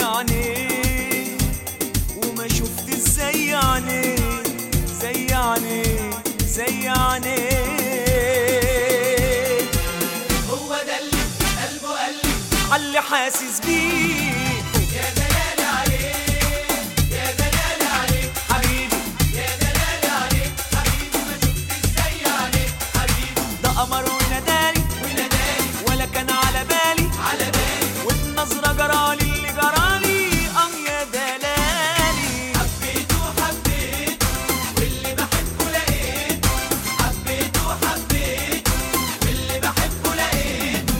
عينيه وما شفت زي عينيه زي عينيه زي عينيه هو ده اللي قلبه قال لي عاللي حاسس بيه يا دلال عليك يا دلال عليك حبيبي يا دلال عليك حبيبي ما شفتش زي عليك حبيبي ده قمر ونادالي وناداني ولا كان على بالي على بالي وبنظرة جرالي اللي جرالي اه يا دلالي حبيته حبيته واللي بحبه لقيته حبيته حبيته واللي بحبه لقيته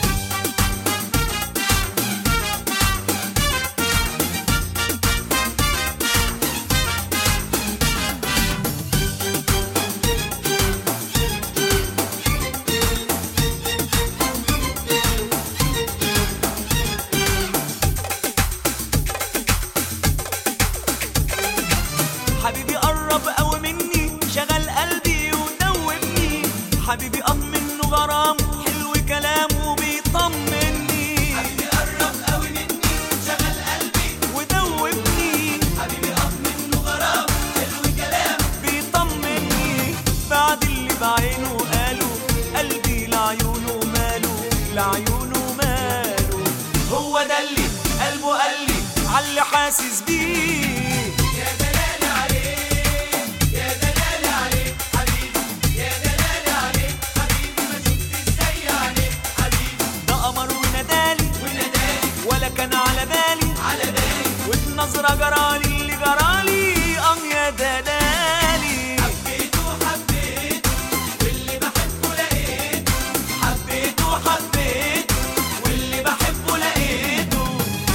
حبيبي قرب قوي مني شغل قلبي ودوبني حبيبي قط منه غرام حلو كلامه بيطمني حبيبي قرب قوي مني شغل قلبي ودوبني حبيبي قط منه غرام حلو كلام بيطمني بعد اللي بعينه قالوا قلبي لعيونه ماله لعيونه ماله هو ده اللي قلبه قال لي عاللي حاسس بيه يا دلال عليك يا دلال عليك حبيبي يا دلال عليك حبيبي ما شفتش زي عليك حبيبي ده قمر ونادالي وناداني ولا كان على بالي على بالي وبنظرة جرالي اللي جرالي اه يا دلالي حبيته حبيته واللي بحبه لقيته حبيته حبيته واللي بحبه لقيته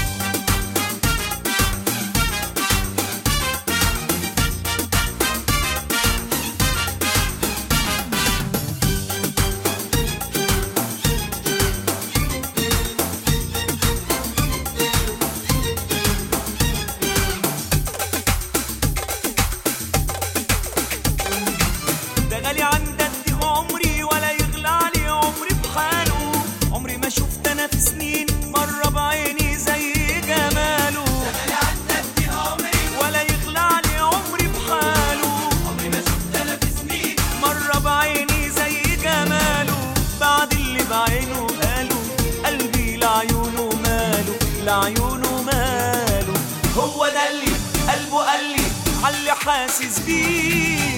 ده غالي عند قد عمري ولا يغلى علي عمري بحاله عمري ما شفت انا في سنين مرة بعيني زي جماله انا عندك دي عمري ولا يغلى علي عمري بحاله عمري ما شفت انا في سنين مرة بعيني زي جماله بعد اللي بعينه قالوا قلبي لعيونه ماله لعيونه ماله هو ده اللي قلبه قال لي عاللي حاسس بيه